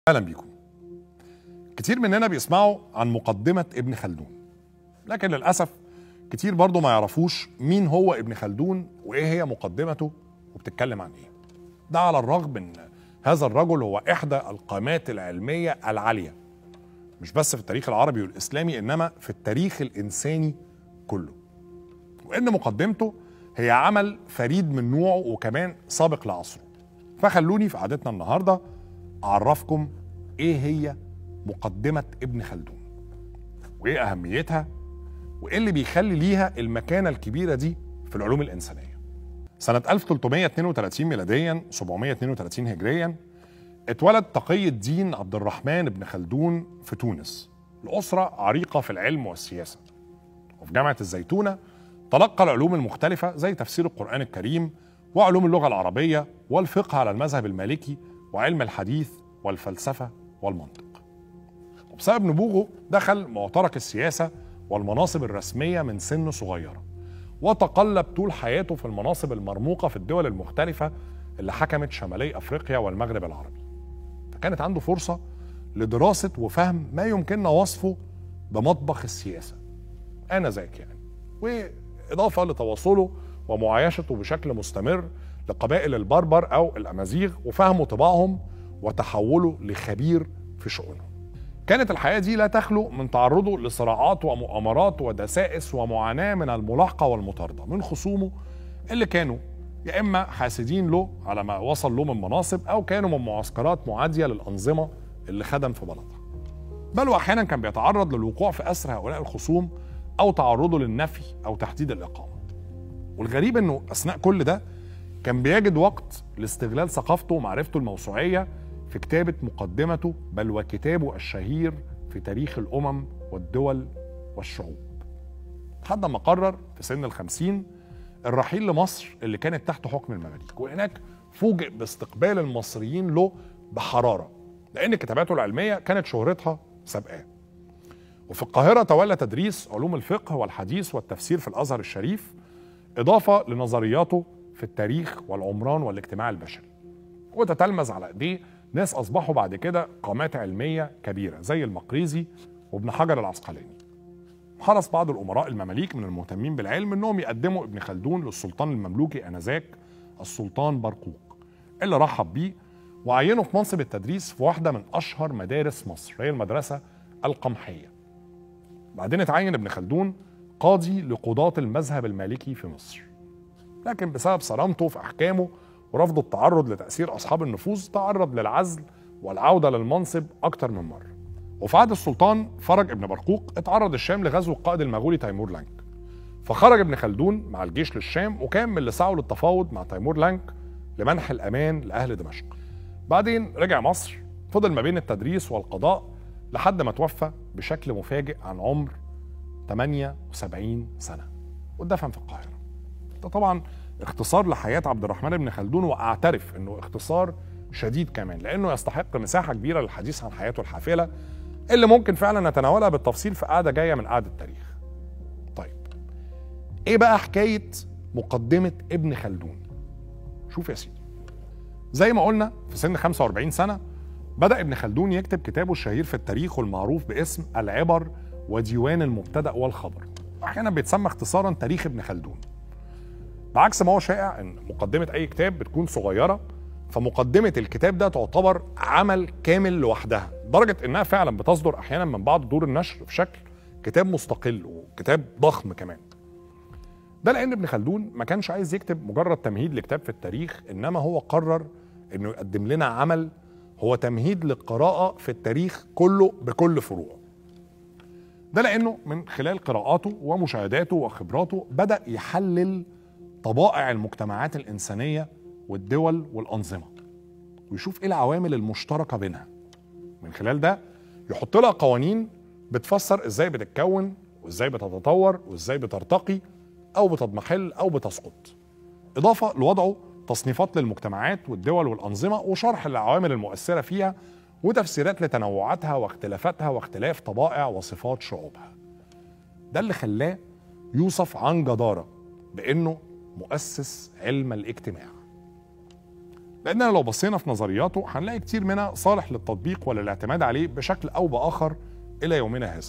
اهلا بيكم كتير مننا بيسمعوا عن مقدمة ابن خلدون لكن للأسف كتير برضو ما يعرفوش مين هو ابن خلدون وإيه هي مقدمته وبتتكلم عن إيه ده على الرغم من هذا الرجل هو إحدى القامات العلمية العالية مش بس في التاريخ العربي والإسلامي إنما في التاريخ الإنساني كله وإن مقدمته هي عمل فريد من نوعه وكمان سابق لعصره فخلوني في قعدتنا النهارده اعرفكم ايه هي مقدمه ابن خلدون وايه اهميتها وايه اللي بيخلي ليها المكانه الكبيره دي في العلوم الانسانيه سنه 1332 ميلاديا 732 هجريا اتولد تقي الدين عبد الرحمن بن خلدون في تونس لأسرة عريقة في العلم والسياسة وفي جامعة الزيتونة تلقى العلوم المختلفة زي تفسير القرآن الكريم وعلوم اللغة العربية والفقه على المذهب المالكي وعلم الحديث والفلسفة والمنطق وبسبب نبوغه دخل معترك السياسة والمناصب الرسمية من سن صغيرة وتقلب طول حياته في المناصب المرموقة في الدول المختلفة اللي حكمت شمالي أفريقيا والمغرب العربي فكانت عنده فرصة لدراسة وفهم ما يمكننا وصفه بمطبخ السياسة آنذاك يعني وإضافة لتواصله ومعايشته بشكل مستمر لقبائل البربر أو الأمازيغ وفهمه طباعهم وتحوله لخبير في شؤونهم كانت الحياة دي لا تخلو من تعرضه لصراعات ومؤامرات ودسائس ومعاناة من الملاحقة والمطاردة من خصومه اللي كانوا يا إما حاسدين له على ما وصل له من مناصب أو كانوا من معسكرات معادية للأنظمة اللي خدم في بلدها بل وأحيانا كان بيتعرض للوقوع في أسر هؤلاء الخصوم أو تعرضه للنفي أو تحديد الإقامة والغريب أنه أثناء كل ده كان بيجد وقت لاستغلال ثقافته ومعرفته الموسوعية في كتابة مقدمته بل وكتابه الشهير في تاريخ الأمم والدول والشعوب لحد ما قرر في سن الخمسين الرحيل لمصر اللي كانت تحت حكم المماليك وهناك فوجئ باستقبال المصريين له بحرارة لأن كتاباته العلمية كانت شهرتها سابقاه وفي القاهرة تولى تدريس علوم الفقه والحديث والتفسير في الأزهر الشريف إضافة لنظرياته في التاريخ والعمران والاجتماع البشري وتتلمذ على ايديه ناس اصبحوا بعد كده قامات علميه كبيره زي المقريزي وابن حجر العسقلاني حرص بعض الامراء المماليك من المهتمين بالعلم انهم يقدموا ابن خلدون للسلطان المملوكي انذاك السلطان برقوق اللي رحب بيه وعينه في منصب التدريس في واحده من اشهر مدارس مصر هي المدرسه القمحيه بعدين اتعين ابن خلدون قاضي لقضاة المذهب المالكي في مصر لكن بسبب صرامته في احكامه ورفض التعرض لتاثير اصحاب النفوذ تعرض للعزل والعوده للمنصب اكتر من مره وفي عهد السلطان فرج ابن برقوق اتعرض الشام لغزو القائد المغولي تيمور لانك فخرج ابن خلدون مع الجيش للشام وكان من اللي سعوا للتفاوض مع تيمور لانك لمنح الامان لاهل دمشق بعدين رجع مصر فضل ما بين التدريس والقضاء لحد ما توفى بشكل مفاجئ عن عمر 78 سنه واتدفن في القاهره ده طبعا اختصار لحياة عبد الرحمن بن خلدون وأعترف أنه اختصار شديد كمان لأنه يستحق مساحة كبيرة للحديث عن حياته الحافلة اللي ممكن فعلا نتناولها بالتفصيل في قعدة جاية من قعدة التاريخ طيب إيه بقى حكاية مقدمة ابن خلدون شوف يا سيدي زي ما قلنا في سن 45 سنة بدأ ابن خلدون يكتب كتابه الشهير في التاريخ والمعروف باسم العبر وديوان المبتدأ والخبر أحيانا بيتسمى اختصارا تاريخ ابن خلدون بعكس ما هو شائع ان مقدمه اي كتاب بتكون صغيره فمقدمه الكتاب ده تعتبر عمل كامل لوحدها لدرجه انها فعلا بتصدر احيانا من بعض دور النشر في شكل كتاب مستقل وكتاب ضخم كمان ده لان ابن خلدون ما كانش عايز يكتب مجرد تمهيد لكتاب في التاريخ انما هو قرر انه يقدم لنا عمل هو تمهيد للقراءه في التاريخ كله بكل فروعه ده لانه من خلال قراءاته ومشاهداته وخبراته بدا يحلل طبائع المجتمعات الإنسانية والدول والأنظمة ويشوف إيه العوامل المشتركة بينها من خلال ده يحط لها قوانين بتفسر إزاي بتتكون وإزاي بتتطور وإزاي بترتقي أو بتضمحل أو بتسقط إضافة لوضعه تصنيفات للمجتمعات والدول والأنظمة وشرح العوامل المؤثرة فيها وتفسيرات لتنوعاتها واختلافاتها واختلاف طبائع وصفات شعوبها ده اللي خلاه يوصف عن جدارة بأنه مؤسس علم الاجتماع لاننا لو بصينا في نظرياته هنلاقي كتير منها صالح للتطبيق وللاعتماد عليه بشكل او باخر الى يومنا هذا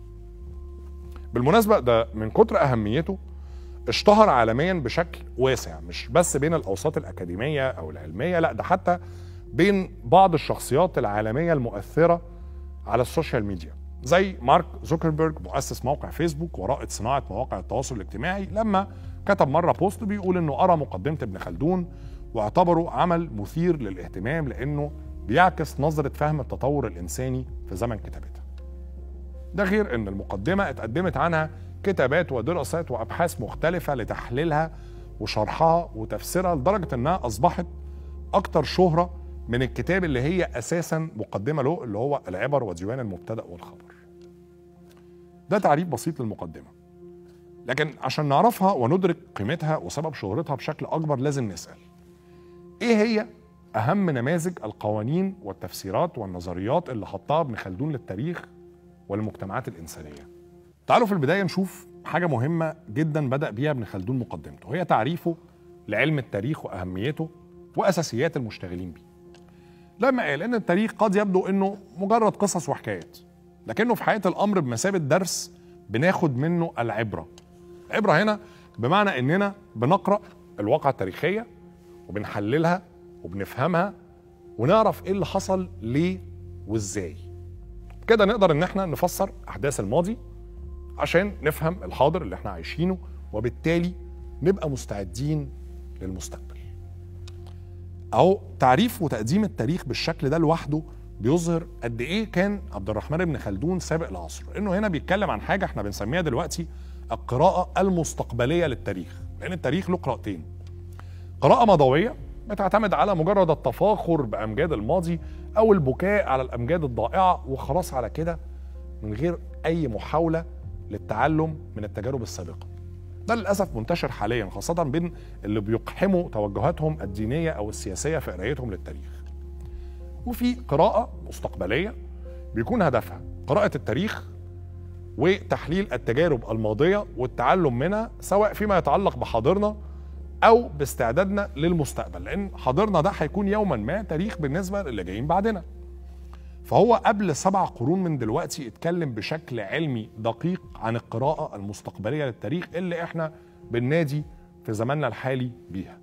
بالمناسبه ده من كتر اهميته اشتهر عالميا بشكل واسع مش بس بين الاوساط الاكاديميه او العلميه لا ده حتى بين بعض الشخصيات العالميه المؤثره على السوشيال ميديا زي مارك زوكربيرج مؤسس موقع فيسبوك ورائد صناعه مواقع التواصل الاجتماعي لما كتب مره بوست بيقول انه قرا مقدمه ابن خلدون واعتبره عمل مثير للاهتمام لانه بيعكس نظره فهم التطور الانساني في زمن كتابتها. ده غير ان المقدمه اتقدمت عنها كتابات ودراسات وابحاث مختلفه لتحليلها وشرحها وتفسيرها لدرجه انها اصبحت اكثر شهره من الكتاب اللي هي اساسا مقدمه له اللي هو العبر وديوان المبتدا والخبر. ده تعريف بسيط للمقدمه. لكن عشان نعرفها وندرك قيمتها وسبب شهرتها بشكل اكبر لازم نسال ايه هي اهم نماذج القوانين والتفسيرات والنظريات اللي حطها ابن خلدون للتاريخ والمجتمعات الانسانيه تعالوا في البدايه نشوف حاجه مهمه جدا بدا بيها ابن خلدون مقدمته هي تعريفه لعلم التاريخ واهميته واساسيات المشتغلين بيه لما قال ان التاريخ قد يبدو انه مجرد قصص وحكايات لكنه في حقيقه الامر بمثابه درس بناخد منه العبره العبره هنا بمعنى اننا بنقرا الواقعه التاريخيه وبنحللها وبنفهمها ونعرف ايه اللي حصل ليه وازاي كده نقدر ان احنا نفسر احداث الماضي عشان نفهم الحاضر اللي احنا عايشينه وبالتالي نبقى مستعدين للمستقبل اهو تعريف وتقديم التاريخ بالشكل ده لوحده بيظهر قد ايه كان عبد الرحمن بن خلدون سابق العصر انه هنا بيتكلم عن حاجه احنا بنسميها دلوقتي القراءه المستقبليه للتاريخ لان التاريخ له قراءتين قراءه مضويه بتعتمد على مجرد التفاخر بامجاد الماضي او البكاء على الامجاد الضائعه وخلاص على كده من غير اي محاوله للتعلم من التجارب السابقه ده للاسف منتشر حاليا خاصه بين اللي بيقحموا توجهاتهم الدينيه او السياسيه في قرايتهم للتاريخ وفي قراءه مستقبليه بيكون هدفها قراءه التاريخ وتحليل التجارب الماضيه والتعلم منها سواء فيما يتعلق بحاضرنا او باستعدادنا للمستقبل لان حاضرنا ده هيكون يوما ما تاريخ بالنسبه للي جايين بعدنا فهو قبل سبع قرون من دلوقتي اتكلم بشكل علمي دقيق عن القراءة المستقبلية للتاريخ اللي احنا بننادي في زماننا الحالي بيها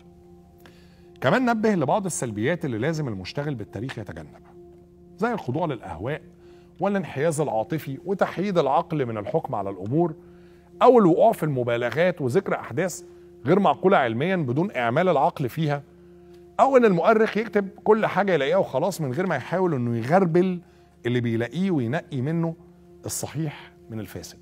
كمان نبه لبعض السلبيات اللي لازم المشتغل بالتاريخ يتجنبها زي الخضوع للأهواء والانحياز العاطفي وتحييد العقل من الحكم على الأمور أو الوقوع في المبالغات وذكر أحداث غير معقولة علميا بدون إعمال العقل فيها او ان المؤرخ يكتب كل حاجه يلاقيها وخلاص من غير ما يحاول انه يغربل اللي بيلاقيه وينقي منه الصحيح من الفاسد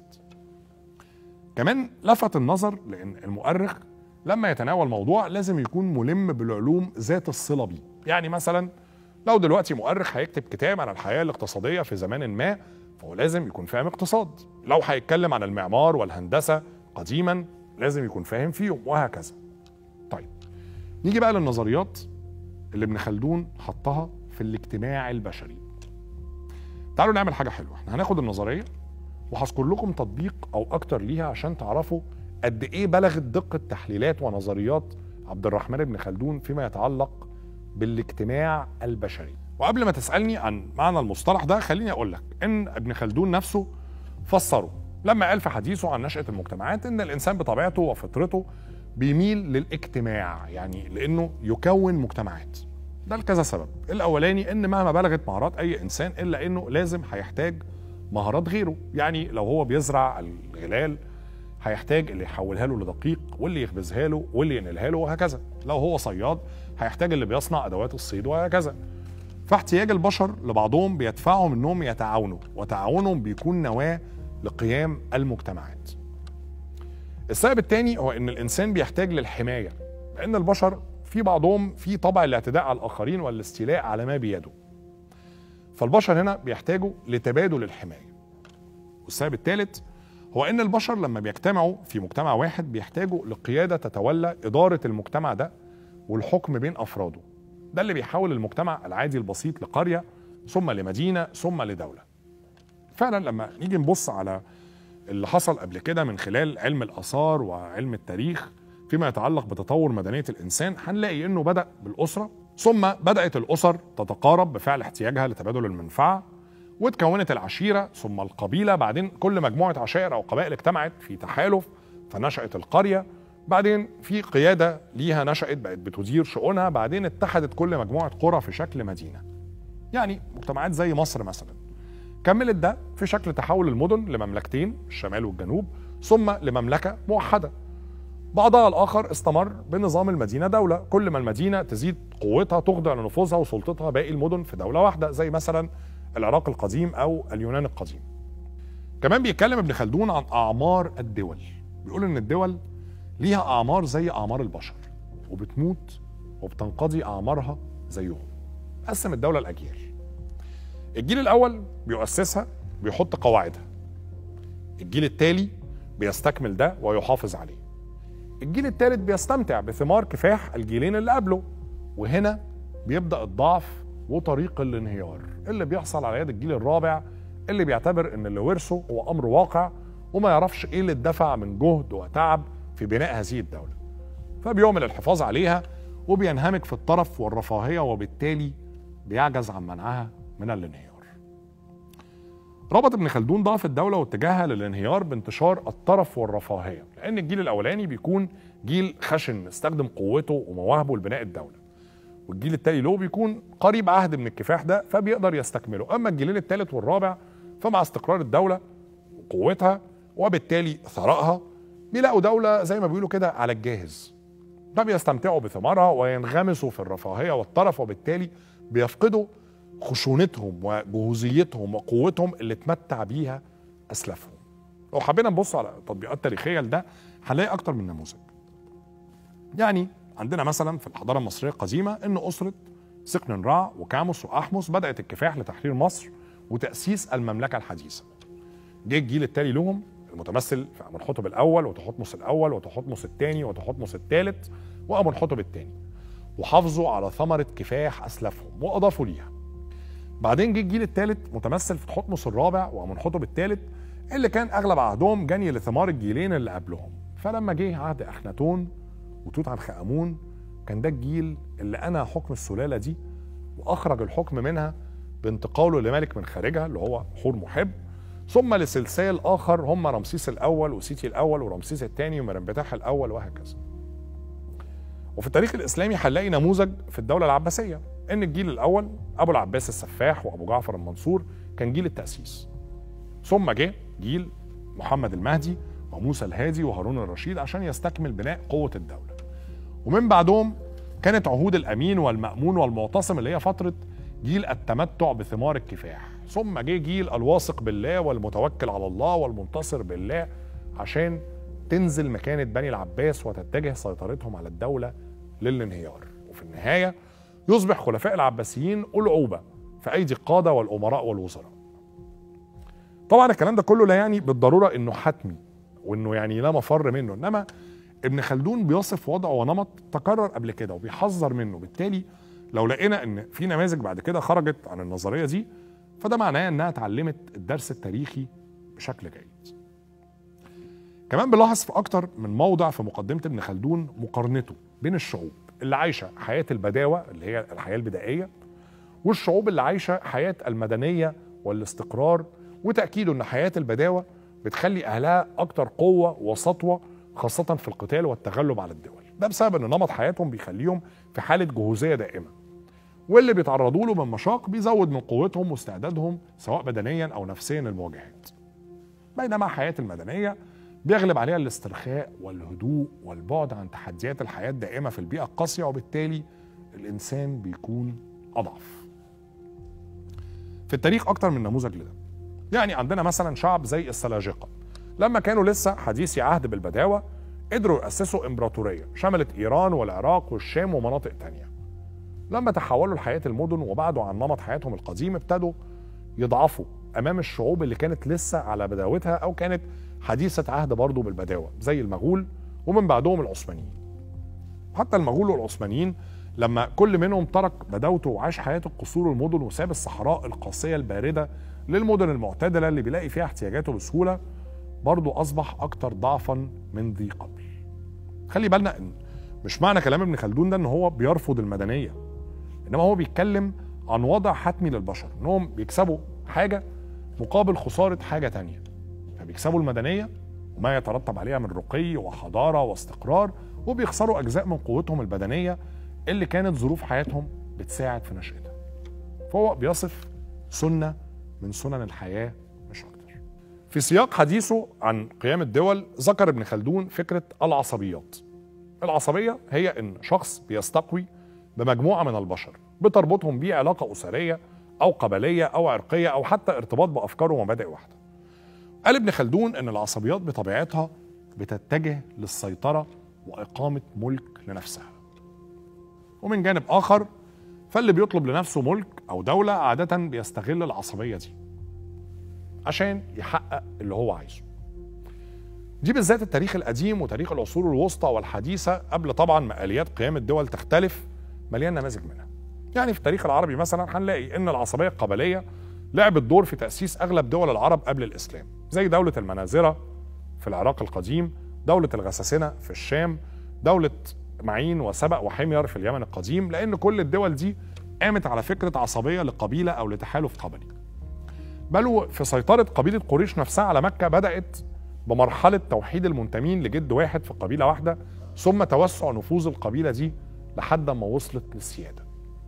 كمان لفت النظر لان المؤرخ لما يتناول موضوع لازم يكون ملم بالعلوم ذات الصله بيه يعني مثلا لو دلوقتي مؤرخ هيكتب كتاب عن الحياه الاقتصاديه في زمان ما فهو لازم يكون فاهم اقتصاد لو هيتكلم عن المعمار والهندسه قديما لازم يكون فاهم فيهم وهكذا طيب نيجي بقى للنظريات اللي ابن خلدون حطها في الاجتماع البشري تعالوا نعمل حاجه حلوه احنا هناخد النظريه وهذكر لكم تطبيق او اكتر ليها عشان تعرفوا قد ايه بلغت دقه تحليلات ونظريات عبد الرحمن بن خلدون فيما يتعلق بالاجتماع البشري وقبل ما تسالني عن معنى المصطلح ده خليني اقول لك ان ابن خلدون نفسه فسره لما قال في حديثه عن نشاه المجتمعات ان الانسان بطبيعته وفطرته بيميل للاجتماع يعني لانه يكون مجتمعات ده لكذا سبب الاولاني ان مهما بلغت مهارات اي انسان الا انه لازم هيحتاج مهارات غيره يعني لو هو بيزرع الغلال هيحتاج اللي يحولها له لدقيق واللي يخبزها له واللي ينقلها له وهكذا لو هو صياد هيحتاج اللي بيصنع ادوات الصيد وهكذا فاحتياج البشر لبعضهم بيدفعهم انهم يتعاونوا وتعاونهم بيكون نواه لقيام المجتمعات السبب الثاني هو ان الانسان بيحتاج للحمايه لان البشر في بعضهم في طبع الاعتداء على الاخرين والاستيلاء على ما بيده فالبشر هنا بيحتاجوا لتبادل الحمايه والسبب الثالث هو ان البشر لما بيجتمعوا في مجتمع واحد بيحتاجوا لقياده تتولى اداره المجتمع ده والحكم بين افراده ده اللي بيحول المجتمع العادي البسيط لقريه ثم لمدينه ثم لدوله فعلا لما نيجي نبص على اللي حصل قبل كده من خلال علم الآثار وعلم التاريخ فيما يتعلق بتطور مدنية الإنسان هنلاقي إنه بدأ بالأسرة ثم بدأت الأسر تتقارب بفعل احتياجها لتبادل المنفعة وتكونت العشيرة ثم القبيلة بعدين كل مجموعة عشائر أو قبائل اجتمعت في تحالف فنشأت القرية بعدين في قيادة ليها نشأت بقت بتدير شؤونها بعدين اتحدت كل مجموعة قرى في شكل مدينة يعني مجتمعات زي مصر مثلا كملت ده في شكل تحول المدن لمملكتين الشمال والجنوب ثم لمملكة موحدة بعضها الآخر استمر بنظام المدينة دولة كل ما المدينة تزيد قوتها تخضع لنفوذها وسلطتها باقي المدن في دولة واحدة زي مثلا العراق القديم أو اليونان القديم كمان بيتكلم ابن خلدون عن أعمار الدول بيقول إن الدول ليها أعمار زي أعمار البشر وبتموت وبتنقضي أعمارها زيهم قسم الدولة الأجيال الجيل الأول بيؤسسها بيحط قواعدها الجيل التالي بيستكمل ده ويحافظ عليه الجيل الثالث بيستمتع بثمار كفاح الجيلين اللي قبله وهنا بيبدا الضعف وطريق الانهيار اللي بيحصل على يد الجيل الرابع اللي بيعتبر ان اللي ورثه هو امر واقع وما يعرفش ايه اللي اتدفع من جهد وتعب في بناء هذه الدوله فبيعمل الحفاظ عليها وبينهمك في الطرف والرفاهيه وبالتالي بيعجز عن منعها من الانهيار ربط ابن خلدون ضعف الدولة واتجاهها للانهيار بانتشار الطرف والرفاهية لأن الجيل الأولاني بيكون جيل خشن استخدم قوته ومواهبه لبناء الدولة والجيل التالي له بيكون قريب عهد من الكفاح ده فبيقدر يستكمله أما الجيلين الثالث والرابع فمع استقرار الدولة وقوتها وبالتالي ثرائها بيلاقوا دولة زي ما بيقولوا كده على الجاهز فبيستمتعوا بثمارها وينغمسوا في الرفاهية والطرف وبالتالي بيفقدوا خشونتهم وجهوزيتهم وقوتهم اللي اتمتع بيها اسلافهم لو حبينا نبص على تطبيقات تاريخيه لده هنلاقي اكتر من نموذج يعني عندنا مثلا في الحضاره المصريه القديمه ان اسره سقن رع وكاموس واحمس بدات الكفاح لتحرير مصر وتاسيس المملكه الحديثه جه الجيل التالي لهم المتمثل في امنحتب الاول وتحتمس الاول وتحتمس الثاني وتحتمس الثالث وامنحتب الثاني وحافظوا على ثمره كفاح اسلافهم واضافوا ليها بعدين جه الجيل الثالث متمثل في تحتمس الرابع ومنحتب الثالث اللي كان اغلب عهدهم جني لثمار الجيلين اللي قبلهم فلما جه عهد اخناتون وتوت عنخ امون كان ده الجيل اللي انا حكم السلاله دي واخرج الحكم منها بانتقاله لملك من خارجها اللي هو حور محب ثم لسلسال اخر هم رمسيس الاول وسيتي الاول ورمسيس الثاني ومرنبتاح الاول وهكذا وفي التاريخ الاسلامي هنلاقي نموذج في الدوله العباسيه ان الجيل الاول ابو العباس السفاح وابو جعفر المنصور كان جيل التاسيس ثم جه جيل محمد المهدي وموسى الهادي وهارون الرشيد عشان يستكمل بناء قوه الدوله ومن بعدهم كانت عهود الامين والمامون والمعتصم اللي هي فتره جيل التمتع بثمار الكفاح ثم جه جيل الواثق بالله والمتوكل على الله والمنتصر بالله عشان تنزل مكانة بني العباس وتتجه سيطرتهم على الدولة للانهيار وفي النهاية يصبح خلفاء العباسيين ألعوبة في أيدي القادة والأمراء والوزراء طبعا الكلام ده كله لا يعني بالضرورة أنه حتمي وأنه يعني لا مفر منه إنما ابن خلدون بيصف وضع ونمط تكرر قبل كده وبيحذر منه بالتالي لو لقينا ان في نماذج بعد كده خرجت عن النظريه دي فده معناه انها اتعلمت الدرس التاريخي بشكل جيد. كمان بنلاحظ في اكتر من موضع في مقدمه ابن خلدون مقارنته بين الشعوب اللي عايشه حياه البداوه اللي هي الحياه البدائيه والشعوب اللي عايشه حياه المدنيه والاستقرار وتاكيده ان حياه البداوه بتخلي اهلها اكتر قوه وسطوه خاصه في القتال والتغلب على الدول ده بسبب ان نمط حياتهم بيخليهم في حاله جهوزيه دائمه واللي بيتعرضوا له من مشاق بيزود من قوتهم واستعدادهم سواء بدنيا او نفسيا للمواجهات بينما حياه المدنيه بيغلب عليها الاسترخاء والهدوء والبعد عن تحديات الحياة الدائمة في البيئة القاسية وبالتالي الإنسان بيكون أضعف في التاريخ أكتر من نموذج لده يعني عندنا مثلا شعب زي السلاجقة لما كانوا لسه حديثي عهد بالبداوة قدروا يأسسوا إمبراطورية شملت إيران والعراق والشام ومناطق تانية لما تحولوا لحياة المدن وبعدوا عن نمط حياتهم القديم ابتدوا يضعفوا أمام الشعوب اللي كانت لسه على بداوتها أو كانت حديثة عهد برضه بالبداوة زي المغول ومن بعدهم العثمانيين حتى المغول والعثمانيين لما كل منهم ترك بداوته وعاش حياة القصور والمدن وساب الصحراء القاسية الباردة للمدن المعتدلة اللي بيلاقي فيها احتياجاته بسهولة برضه أصبح أكثر ضعفا من ذي قبل خلي بالنا إن مش معنى كلام ابن خلدون ده إن هو بيرفض المدنية انما هو بيتكلم عن وضع حتمي للبشر انهم بيكسبوا حاجه مقابل خساره حاجه تانية فبيكسبوا المدنيه وما يترتب عليها من رقي وحضاره واستقرار وبيخسروا اجزاء من قوتهم البدنيه اللي كانت ظروف حياتهم بتساعد في نشأتها فهو بيصف سنه من سنن الحياه مش اكتر في سياق حديثه عن قيام الدول ذكر ابن خلدون فكره العصبيات العصبيه هي ان شخص بيستقوي بمجموعه من البشر بتربطهم بيه علاقه اسريه او قبليه او عرقيه او حتى ارتباط بافكار ومبادئ واحده قال ابن خلدون ان العصبيات بطبيعتها بتتجه للسيطره واقامه ملك لنفسها ومن جانب اخر فاللي بيطلب لنفسه ملك او دوله عاده بيستغل العصبيه دي عشان يحقق اللي هو عايزه دي بالذات التاريخ القديم وتاريخ العصور الوسطى والحديثه قبل طبعا ما اليات قيام الدول تختلف مليان نماذج منها يعني في التاريخ العربي مثلا هنلاقي ان العصبيه القبليه لعبت دور في تاسيس اغلب دول العرب قبل الاسلام زي دوله المنازره في العراق القديم دوله الغساسنه في الشام دوله معين وسبأ وحمير في اليمن القديم لان كل الدول دي قامت على فكره عصبيه لقبيله او لتحالف قبلي بل في سيطره قبيله قريش نفسها على مكه بدات بمرحله توحيد المنتمين لجد واحد في قبيله واحده ثم توسع نفوذ القبيله دي لحد ما وصلت للسياده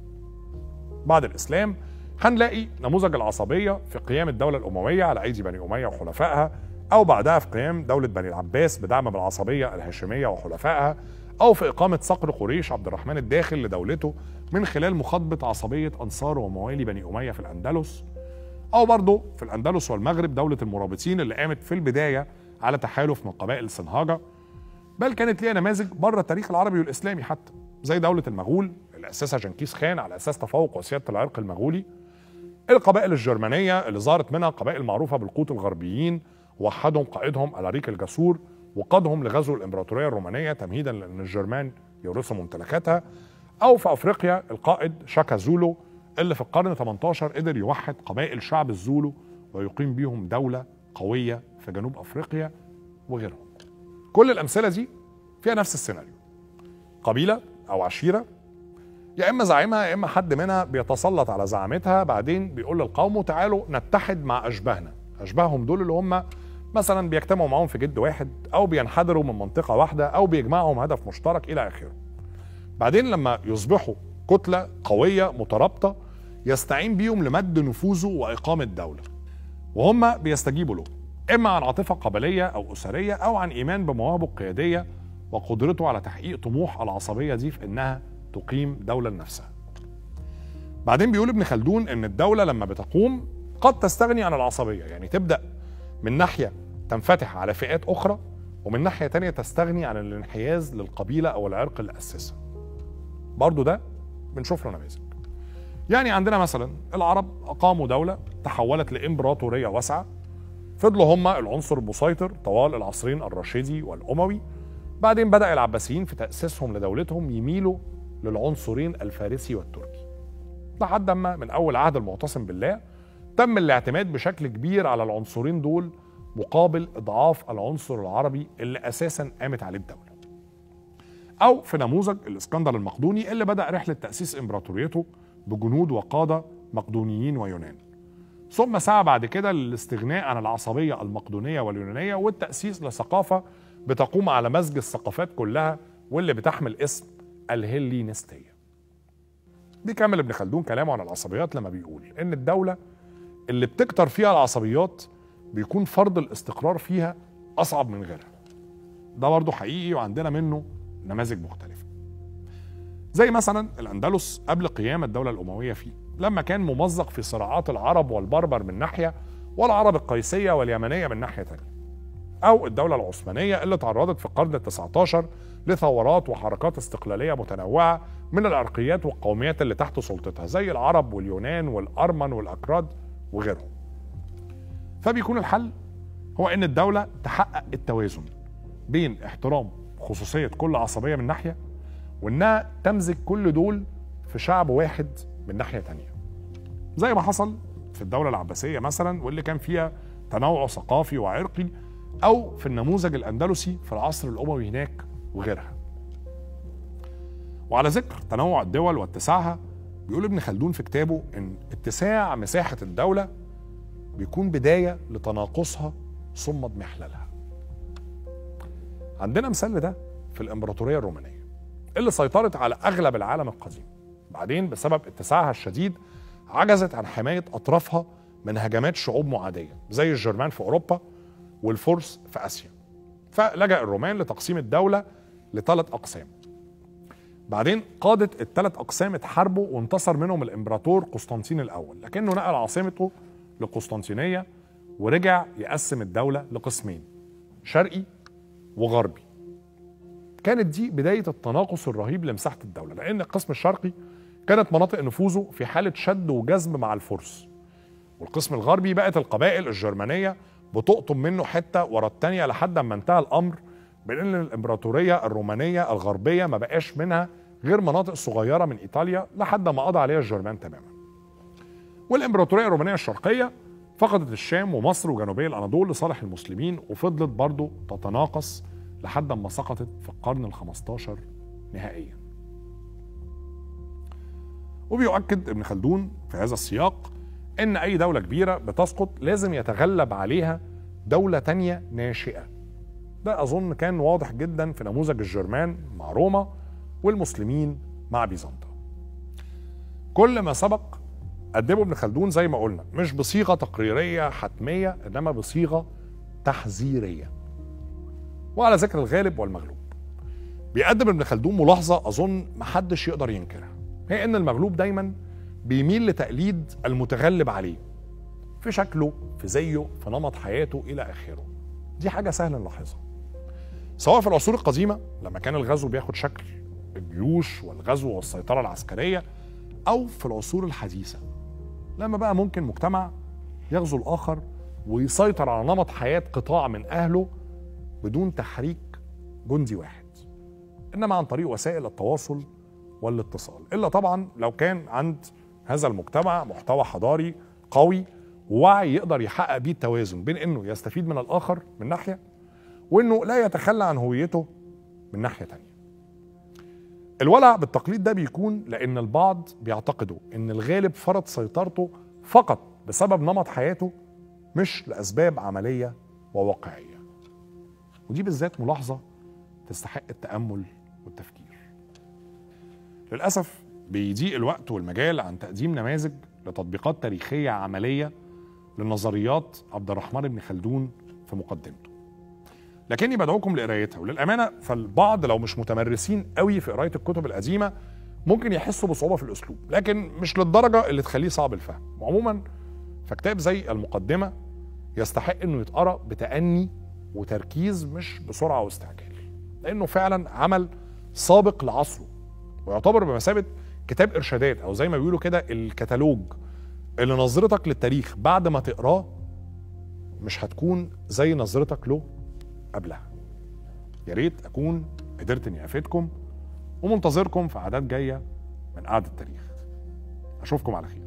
بعد الاسلام هنلاقي نموذج العصبيه في قيام الدوله الامويه على ايدي بني اميه وحلفائها او بعدها في قيام دوله بني العباس بدعم بالعصبيه الهاشميه وحلفائها او في اقامه صقر قريش عبد الرحمن الداخل لدولته من خلال مخاطبه عصبيه انصار وموالي بني اميه في الاندلس او برضه في الاندلس والمغرب دوله المرابطين اللي قامت في البدايه على تحالف من قبائل سنهاجه بل كانت ليها نماذج بره التاريخ العربي والاسلامي حتى زي دوله المغول اللي اسسها جنكيز خان على اساس تفوق وسياده العرق المغولي القبائل الجرمانيه اللي ظهرت منها قبائل معروفه بالقوط الغربيين وحدهم قائدهم الاريك الجسور وقادهم لغزو الامبراطوريه الرومانيه تمهيدا لان الجرمان يورثوا ممتلكاتها او في افريقيا القائد شاكا زولو اللي في القرن 18 قدر يوحد قبائل شعب الزولو ويقيم بيهم دوله قويه في جنوب افريقيا وغيرهم. كل الامثله دي فيها نفس السيناريو. قبيله او عشيره يا اما زعيمها يا اما حد منها بيتسلط على زعامتها بعدين بيقول للقوم تعالوا نتحد مع اشباهنا، اشباههم دول اللي هم مثلا بيجتمعوا معاهم في جد واحد او بينحدروا من منطقه واحده او بيجمعهم هدف مشترك الى اخره. بعدين لما يصبحوا كتله قويه مترابطه يستعين بيهم لمد نفوذه واقامه دوله. وهم بيستجيبوا له اما عن عاطفه قبليه او اسريه او عن ايمان بمواهبه القياديه وقدرته على تحقيق طموح العصبيه دي في انها تقيم دوله لنفسها. بعدين بيقول ابن خلدون ان الدوله لما بتقوم قد تستغني عن العصبيه يعني تبدا من ناحيه تنفتح على فئات اخرى ومن ناحيه تانية تستغني عن الانحياز للقبيله او العرق اللي اسسها. برضه ده بنشوف له نماذج. يعني عندنا مثلا العرب اقاموا دوله تحولت لامبراطوريه واسعه فضلوا هم العنصر المسيطر طوال العصرين الراشدي والاموي بعدين بدا العباسيين في تاسيسهم لدولتهم يميلوا للعنصرين الفارسي والتركي لحد ما من اول عهد المعتصم بالله تم الاعتماد بشكل كبير على العنصرين دول مقابل اضعاف العنصر العربي اللي اساسا قامت عليه الدوله او في نموذج الاسكندر المقدوني اللي بدا رحله تاسيس امبراطوريته بجنود وقاده مقدونيين ويونان ثم سعى بعد كده للاستغناء عن العصبيه المقدونيه واليونانيه والتاسيس لثقافه بتقوم على مزج الثقافات كلها واللي بتحمل اسم الهلينستيه بيكمل ابن خلدون كلامه عن العصبيات لما بيقول ان الدوله اللي بتكتر فيها العصبيات بيكون فرض الاستقرار فيها اصعب من غيرها ده برضه حقيقي وعندنا منه نماذج مختلفه زي مثلا الاندلس قبل قيام الدوله الامويه فيه لما كان ممزق في صراعات العرب والبربر من ناحيه والعرب القيسيه واليمنيه من ناحيه ثانيه او الدوله العثمانيه اللي تعرضت في القرن ال19 لثورات وحركات استقلاليه متنوعه من العرقيات والقوميات اللي تحت سلطتها زي العرب واليونان والارمن والاكراد وغيرهم فبيكون الحل هو ان الدوله تحقق التوازن بين احترام خصوصيه كل عصبيه من ناحيه وانها تمزج كل دول في شعب واحد من ناحيه تانية زي ما حصل في الدوله العباسيه مثلا واللي كان فيها تنوع ثقافي وعرقي او في النموذج الاندلسي في العصر الاموي هناك وغيرها وعلى ذكر تنوع الدول واتساعها بيقول ابن خلدون في كتابه ان اتساع مساحه الدوله بيكون بدايه لتناقصها ثم اضمحلالها عندنا مثال لده في الامبراطوريه الرومانيه اللي سيطرت على اغلب العالم القديم بعدين بسبب اتساعها الشديد عجزت عن حمايه اطرافها من هجمات شعوب معاديه زي الجرمان في اوروبا والفرس في اسيا فلجأ الرومان لتقسيم الدوله لثلاث اقسام بعدين قادة الثلاث أقسام اتحاربوا وانتصر منهم الإمبراطور قسطنطين الأول لكنه نقل عاصمته لقسطنطينية ورجع يقسم الدولة لقسمين شرقي وغربي كانت دي بداية التناقص الرهيب لمساحة الدولة لأن القسم الشرقي كانت مناطق نفوذه في حالة شد وجذب مع الفرس والقسم الغربي بقت القبائل الجرمانية بتقطم منه حتة ورا التانية لحد ما انتهى الأمر بان الامبراطوريه الرومانيه الغربيه ما بقاش منها غير مناطق صغيره من ايطاليا لحد ما قضى عليها الجرمان تماما. والامبراطوريه الرومانيه الشرقيه فقدت الشام ومصر وجنوبي الاناضول لصالح المسلمين وفضلت برضه تتناقص لحد ما سقطت في القرن ال15 نهائيا. وبيؤكد ابن خلدون في هذا السياق ان اي دوله كبيره بتسقط لازم يتغلب عليها دوله تانية ناشئه ده اظن كان واضح جدا في نموذج الجرمان مع روما والمسلمين مع بيزنطة كل ما سبق قدمه ابن خلدون زي ما قلنا مش بصيغه تقريريه حتميه انما بصيغه تحذيريه وعلى ذكر الغالب والمغلوب بيقدم ابن خلدون ملاحظه اظن محدش يقدر ينكرها هي ان المغلوب دايما بيميل لتقليد المتغلب عليه في شكله في زيه في نمط حياته الى اخره دي حاجه سهله نلاحظها سواء في العصور القديمة لما كان الغزو بياخد شكل الجيوش والغزو والسيطرة العسكرية أو في العصور الحديثة لما بقى ممكن مجتمع يغزو الآخر ويسيطر على نمط حياة قطاع من أهله بدون تحريك جندي واحد إنما عن طريق وسائل التواصل والاتصال إلا طبعا لو كان عند هذا المجتمع محتوى حضاري قوي ووعي يقدر يحقق بيه التوازن بين انه يستفيد من الاخر من ناحيه وانه لا يتخلى عن هويته من ناحيه تانية الولع بالتقليد ده بيكون لان البعض بيعتقدوا ان الغالب فرض سيطرته فقط بسبب نمط حياته مش لاسباب عمليه وواقعيه ودي بالذات ملاحظه تستحق التامل والتفكير للاسف بيضيق الوقت والمجال عن تقديم نماذج لتطبيقات تاريخيه عمليه لنظريات عبد الرحمن بن خلدون في مقدمته لكني بدعوكم لقرايتها وللامانه فالبعض لو مش متمرسين قوي في قرايه الكتب القديمه ممكن يحسوا بصعوبه في الاسلوب لكن مش للدرجه اللي تخليه صعب الفهم وعموما فكتاب زي المقدمه يستحق انه يتقرا بتاني وتركيز مش بسرعه واستعجال لانه فعلا عمل سابق لعصره ويعتبر بمثابه كتاب ارشادات او زي ما بيقولوا كده الكتالوج اللي نظرتك للتاريخ بعد ما تقراه مش هتكون زي نظرتك له قبلها يا ريت اكون قدرت اني افيدكم ومنتظركم في عادات جايه من قعده التاريخ اشوفكم على خير